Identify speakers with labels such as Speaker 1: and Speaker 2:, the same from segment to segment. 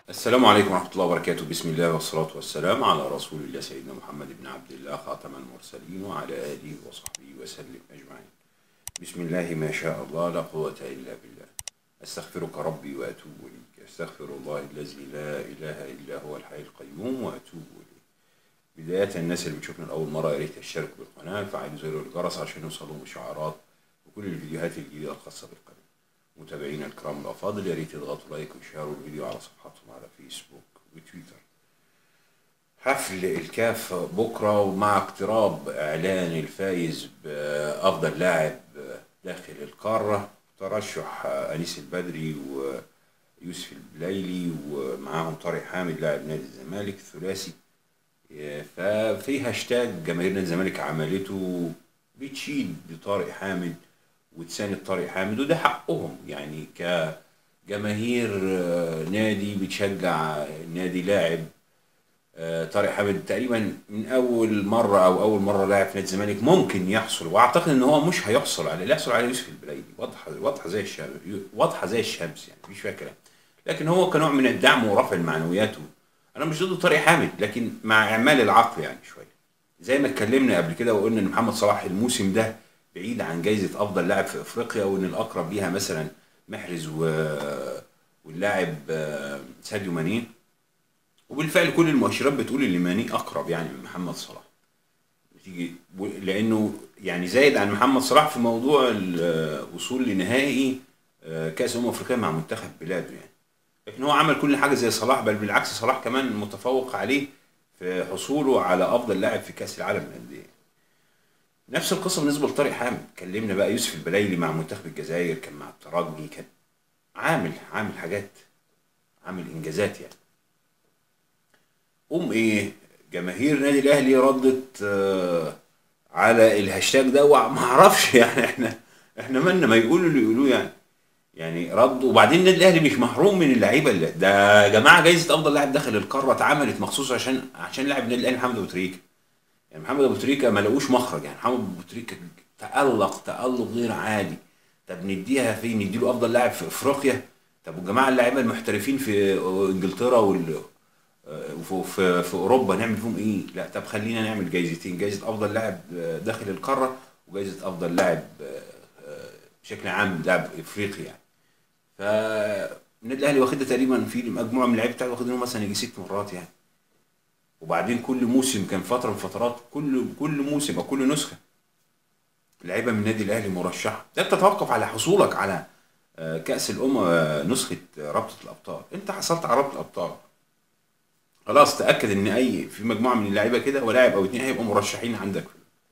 Speaker 1: السلام عليكم ورحمة الله وبركاته بسم الله والصلاة والسلام على رسول الله سيدنا محمد بن عبد الله خاتم المرسلين وعلى آله وصحبه وسلم أجمعين بسم الله ما شاء الله لا قوة إلا بالله أستغفرك ربي وأتوب إليك أستغفر الله الذي لا إله إلا هو الحي القيوم وأتوب إليه بداية الناس اللي بتشوفنا لأول مرة يا ريت تشتركوا بالقناة وفعلوا زر الجرس عشان يوصلوا إشعارات وكل الفيديوهات الجديدة الخاصة بالقناة متابعينا الكرام الأفاضل يا ريت تضغطوا لايك وتشيروا الفيديو على صفحاتهم على فيسبوك وتويتر حفل الكاف بكرة ومع اقتراب إعلان الفايز بأفضل لاعب داخل القارة ترشح أنيس البدري ويوسف البليلي ومعاهم طارق حامد لاعب نادي الزمالك ثلاثي ففي هاشتاج جماهير نادي الزمالك عملته بتشيد بطارق حامد وتساند طارق حامد وده حقهم يعني كجماهير نادي بتشجع نادي لاعب طارق حامد تقريبا من اول مره او اول مره لاعب في نادي الزمالك ممكن يحصل واعتقد ان هو مش هيحصل عليه اللي يحصل عليه يوسف البليدي واضحه واضحه زي الشمس واضحه زي الشمس يعني مفيش فيها كلام لكن هو كنوع من الدعم ورفع المعنويات انا مش ضد طارق حامد لكن مع اعمال العقل يعني شويه زي ما اتكلمنا قبل كده وقلنا ان محمد صلاح الموسم ده بعيد عن جايزه افضل لاعب في افريقيا وان الاقرب ليها مثلا محرز و... واللاعب ساديو ماني وبالفعل كل المؤشرات بتقول ان ماني اقرب يعني من محمد صلاح بتيجي لانه يعني زايد عن محمد صلاح في موضوع الوصول لنهائي كاس امم افريقيا مع منتخب بلاده يعني لكن هو عمل كل حاجه زي صلاح بل بالعكس صلاح كمان متفوق عليه في حصوله على افضل لاعب في كاس العالم للانديه نفس القصه بالنسبه لطارق حامد اتكلمنا بقى يوسف البلايلي مع منتخب الجزائر كان مع الترجي كان عامل عامل حاجات عامل انجازات يعني قوم ايه جماهير النادي الاهلي ردت آه على الهاشتاج ده وما اعرفش يعني احنا احنا مالنا ما يقولوا اللي يقولوه يعني يعني رد وبعدين النادي الاهلي مش محروم من اللعيبه اللي ده يا جماعه جايزه افضل لاعب داخل القاره اتعملت مخصوص عشان عشان لاعب النادي الاهلي محمد ابو تريكه يعني محمد ابو تريكه ما لقوش مخرج يعني محمد ابو تريكه تالق تالق غير عادي طب نديها فين نديله افضل لاعب في افريقيا طب والجماعه اللعيبه المحترفين في انجلترا وال وفي في, في اوروبا نعمل فيهم ايه؟ لا طب خلينا نعمل جايزتين جايزه افضل لاعب داخل القاره وجايزه افضل لاعب بشكل عام لاعب افريقي يعني. فالنادي الاهلي واخدها تقريبا في مجموعه من اللعيبه بتاعته واخدينهم مثلا يجي ست مرات يعني. وبعدين كل موسم كان فتره من فترات كل كل موسم او كل نسخه لعيبه من النادي الاهلي مرشحه ده بتتوقف على حصولك على كاس الامم نسخه رابطه الابطال انت حصلت على رابطه الابطال خلاص تاكد ان اي في مجموعه من اللعيبه كده ولاعب او اتنين هيبقوا مرشحين عندك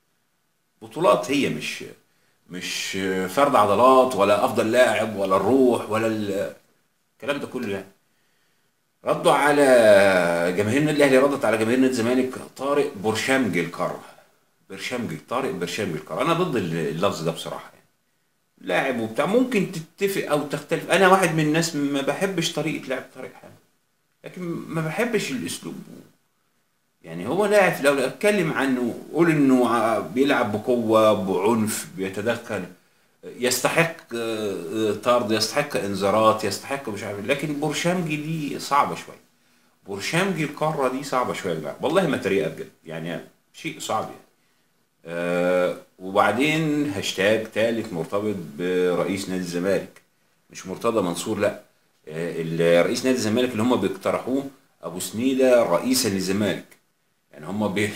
Speaker 1: بطولات هي مش مش فرد عضلات ولا افضل لاعب ولا الروح ولا الكلام ده كله يعني ردوا على جماهير النادي الاهلي ردت على جماهير نادي الزمالك طارق برشامجي القاره برشامجي طارق برشامجي القاره انا ضد اللفظ ده بصراحه يعني لاعب وبتاع ممكن تتفق او تختلف انا واحد من الناس ما بحبش طريقه لعب طارق حامد لكن ما بحبش الاسلوب يعني هو لاعب لو اتكلم عنه قول انه بيلعب بقوه بعنف بيتدخل يستحق طرد يستحق انذارات يستحق مش عارف لكن بورشامجي دي صعبه شويه بورشامجي القاره دي صعبه شويه بقى. والله ما تريقه بجد يعني شيء صعب يعني أه وبعدين هاشتاج ثالث مرتبط برئيس نادي الزمالك مش مرتضى منصور لا أه رئيس نادي الزمالك اللي هم بيقترحوه ابو سنيده رئيسا للزمالك يعني هم بي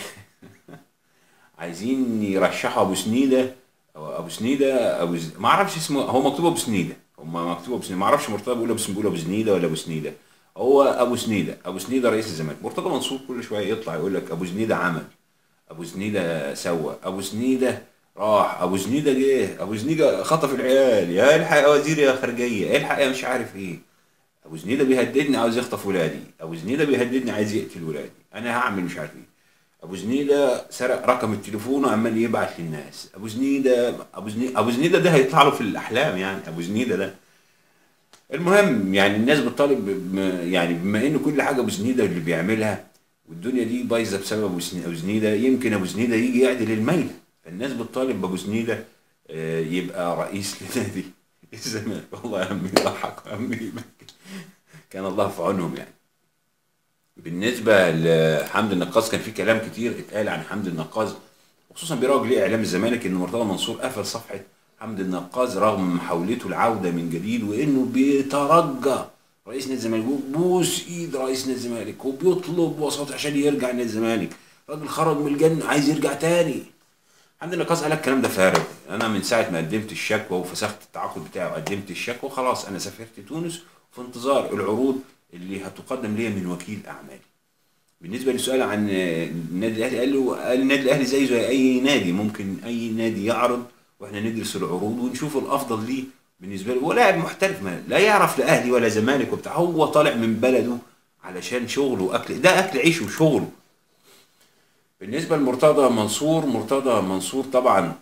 Speaker 1: عايزين يرشحوا ابو سنيده أو ابو سنيده ابو ز... ما اعرفش اسمه هو مكتوب ابو سنيده هم مكتوب ابو سنيده ما اعرفش مرتضى بيقول ابو بيقول ابو سنيده ولا ابو سنيده هو ابو سنيده ابو سنيده رئيس الزمالك مرتضى منصور كل شويه يطلع يقول لك ابو سنيده عمل ابو سنيده سوى ابو سنيده راح ابو سنيده جه ابو سنيده خطف العيال يا الحق يا وزير يا خارجيه الحق يا مش عارف ايه ابو سنيده بيهددني عاوز يخطف ولادي ابو سنيده بيهددني عايز يقتل ولادي انا هعمل مش عارف ايه ابو زنيده سرق رقم التليفون وعمال يبعت للناس ابو زنيده ابو زنيده ابو زنيده ده هيطلع له في الاحلام يعني ابو زنيده ده المهم يعني الناس بتطالب يعني بما ان كل حاجه ابو زنيده اللي بيعملها والدنيا دي بايظه بسبب ابو زنيده يمكن ابو زنيده يجي يعدل الميله فالناس بتطالب بابو زنيده يبقى رئيس لنادي الزمالك والله يا عمي يضحك يا عمي كان الله في عونهم يعني بالنسبه لحمد النقاز كان في كلام كتير اتقال عن حمد النقاز وخصوصا بيروج ليه اعلام الزمالك ان مرتضى منصور قفل صفحه حمد النقاز رغم محاولته العوده من جديد وانه بيترجى رئيس نادي الزمالك بوس ايد رئيس نادي الزمالك وبيطلب وساط عشان يرجع نادي الزمالك راجل خرج من الجنه عايز يرجع تاني حمد النقاز قال لك الكلام ده فارغ انا من ساعه ما قدمت الشكوى وفسخت التعاقد بتاعي وقدمت الشكوى خلاص انا سافرت تونس في انتظار العروض اللي هتقدم ليا من وكيل اعمالي بالنسبه للسؤال عن النادي الاهلي قال له قال النادي الاهلي زيه زي اي نادي ممكن اي نادي يعرض واحنا ندرس العروض ونشوف الافضل ليه بالنسبه له هو لاعب محترف ما لا يعرف لا اهلي ولا زمالك وبتاع هو طالع من بلده علشان شغله واكل ده اكل عيشه وشغله بالنسبه لمرتضى منصور مرتضى منصور طبعا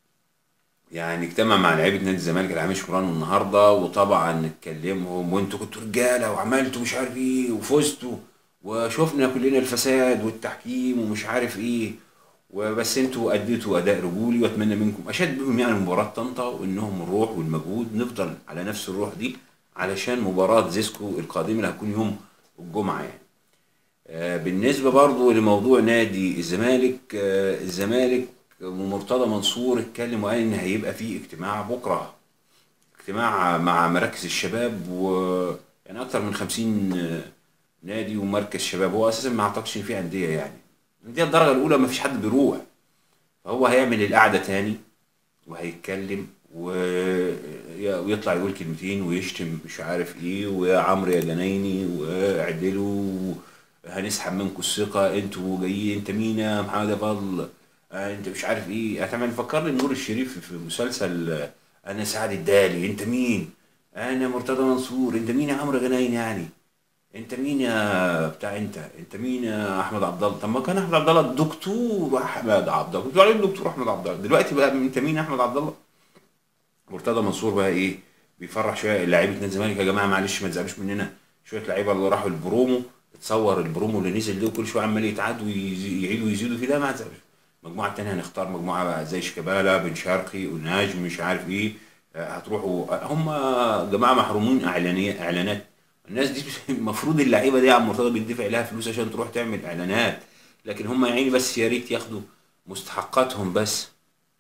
Speaker 1: يعني اجتمع مع لعيبه نادي الزمالك العامل شكران النهارده وطبعا اتكلمهم وانتوا كنتوا رجاله وعملتوا مش عارف ايه وفزتوا وشفنا كلنا الفساد والتحكيم ومش عارف ايه وبس انتوا اديتوا اداء رجولي واتمنى منكم اشد بهم يعني مباراه طنطا وانهم الروح والمجهود نفضل على نفس الروح دي علشان مباراه زيسكو القادمه اللي هتكون يوم الجمعه يعني آه، بالنسبه برضو لموضوع نادي الزمالك آه، الزمالك ومرتضى منصور اتكلم وقال ان هيبقى في اجتماع بكره اجتماع مع مراكز الشباب و يعني اكتر من 50 نادي ومركز شباب هو اساسا ما اعتقدش ان في انديه يعني الانديه الدرجه الاولى ما فيش حد بيروح فهو هيعمل القعده تاني وهيتكلم و- ويطلع يقول كلمتين ويشتم مش عارف ايه ويا عمرو يا جنايني واعدلوا هنسحب منكم الثقه انتوا جايين انت مين يا محمد يا فضل آه، انت مش عارف ايه هتعمل فكرني نور الشريف في مسلسل آه، انا سعد الدالي انت مين انا مرتضى منصور انت مين يا عمرو جناين يعني انت مين يا بتاع انت انت مين يا احمد عبد الله طب ما كان احمد عبد الله الدكتور احمد عبد الله كنت عليه الدكتور احمد عبد الله دلوقتي بقى انت مين يا احمد عبد الله مرتضى منصور بقى ايه بيفرح شويه لعيبه نادي الزمالك يا جماعه معلش ما تزعلوش مننا شويه لعيبه اللي راحوا البرومو تصور البرومو اللي نزل ده وكل شويه عمال يتعاد ويعيدوا ويزيدوا في ده ما تزعلوش المجموعه التانيه هنختار مجموعه بقى زي شيكابالا بن شرقي ونجم مش عارف ايه آه، هتروحوا آه، هم جماعه محرومين اعلانيه اعلانات الناس دي المفروض اللعيبه دي يا عم مرتضى بيدفع لها فلوس عشان تروح تعمل اعلانات لكن هم يا عيني بس يا ريت ياخدوا مستحقاتهم بس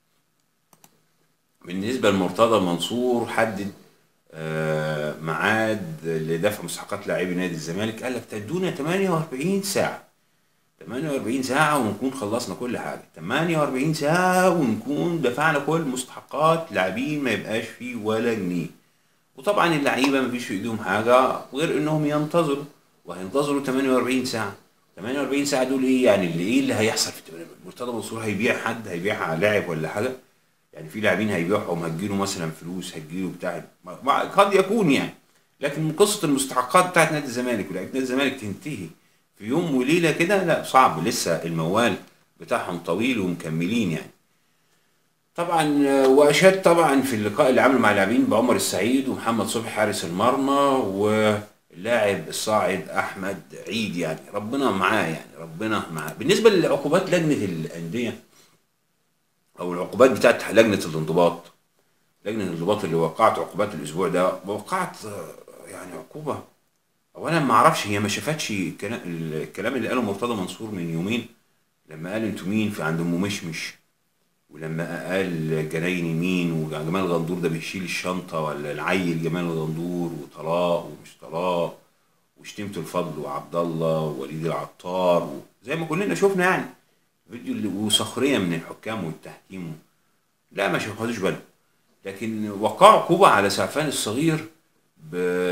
Speaker 1: بالنسبه لمرتضى منصور حدد آه، ميعاد لدفع مستحقات لاعبي نادي الزمالك قال لك تدونا 48 ساعه 48 ساعة ونكون خلصنا كل حاجة 48 ساعة ونكون دفعنا كل مستحقات لاعبين ما يبقاش فيه ولا جنيه وطبعا اللعيبة ما فيش في ايديهم حاجة غير انهم ينتظروا وهينتظروا 48 ساعة 48 ساعة دول ايه يعني اللي ايه اللي هيحصل في 48 مرتضى منصور هيبيع حد هيبيع لاعب ولا حاجة يعني في لاعبين هيبيعهم هتجيله مثلا فلوس هتجيله بتاع ما- ما- قد يكون يعني لكن من قصة المستحقات بتاعت نادي الزمالك ولاعيبة نادي الزمالك تنتهي في يوم وليلة كده لا صعب لسه الموال بتاعهم طويل ومكملين يعني طبعا آه، واشاد طبعا في اللقاء اللي عمله مع اللاعبين بعمر السعيد ومحمد صبحي حارس المرمى واللاعب الصاعد احمد عيد يعني ربنا معاه يعني ربنا معاه بالنسبه لعقوبات لجنه الانديه او العقوبات بتاعت لجنه الانضباط لجنه الانضباط اللي وقعت عقوبات الاسبوع ده وقعت آه، يعني عقوبه اولا ما اعرفش هي ما شافتش الكلام الكلام اللي قاله مرتضى منصور من يومين لما قال انتوا مين في عند ام مشمش ولما قال جنايني مين وجمال غندور ده بيشيل الشنطه ولا العيل جمال غندور وطلاق ومش طلاق وشتمت الفضل وعبد الله ووليد العطار زي ما كلنا شفنا يعني فيديو اللي وسخريه من الحكام والتحكيم لا ما خدوش بالهم لكن وقع عقوبه على سعفان الصغير ب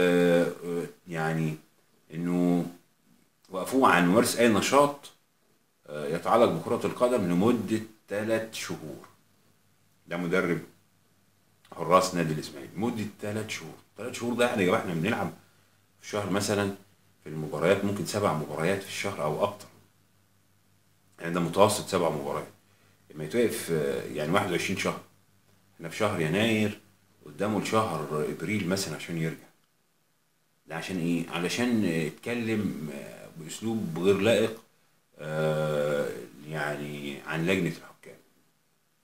Speaker 1: يعني انه وقفوه عن ممارسه اي نشاط آه، يتعلق بكرة القدم لمدة ثلاث شهور ده مدرب حراس نادي الإسماعيلي مدة ثلاث شهور ثلاث شهور ده احنا يا جماعة احنا بنلعب في الشهر مثلا في المباريات ممكن سبع مباريات في الشهر أو أكتر يعني ده متوسط سبع مباريات لما يتوقف آه، يعني 21 شهر احنا في شهر يناير قدامه لشهر ابريل مثلا عشان يرجع ده عشان ايه علشان يتكلم آه، باسلوب غير لائق آه، يعني عن لجنه الحكام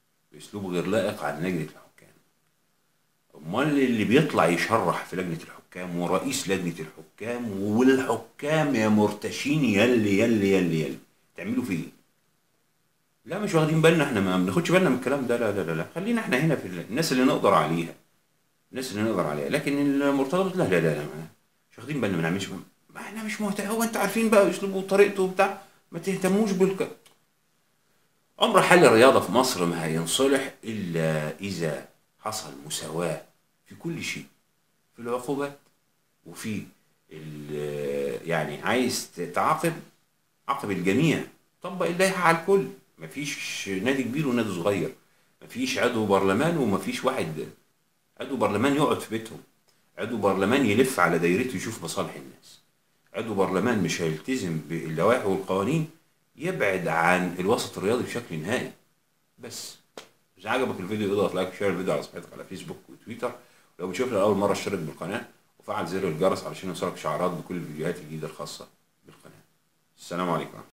Speaker 1: باسلوب غير لائق عن لجنه الحكام امال اللي بيطلع يشرح في لجنه الحكام الحكام ورئيس لجنه الحكام والحكام يا مرتشين يلي يلي يلي يلي تعملوا فيه ايه؟ لا مش واخدين بالنا احنا ما بناخدش بالنا من الكلام ده لا لا لا, لا. خلينا احنا هنا في الناس اللي نقدر عليها الناس اللي نقدر عليها لكن المرتضى لا لا لا, لا. مش واخدين بالنا ما نعملش ما احنا مش مهتم هو انتوا عارفين بقى اسلوبه وطريقته وبتاع ما تهتموش بالك امر حل الرياضه في مصر ما هينصلح الا اذا حصل مساواه في كل شيء في العقوبات وفي ال- يعني عايز تعاقب عاقب الجميع طبق اللائحه على الكل مفيش نادي كبير ونادي صغير مفيش عضو برلمان ومفيش واحد عضو برلمان يقعد في بيتهم عضو برلمان يلف على دايرته يشوف مصالح الناس عضو برلمان مش هيلتزم باللوائح والقوانين يبعد عن الوسط الرياضي بشكل نهائي بس إذا عجبك الفيديو اضغط لايك وشير الفيديو على صفحتك على فيسبوك وتويتر لو بتشوفنا لأول مرة اشترك بالقناة وفعل زر الجرس علشان يوصلك إشعارات بكل الفيديوهات الجديدة الخاصة بالقناة السلام عليكم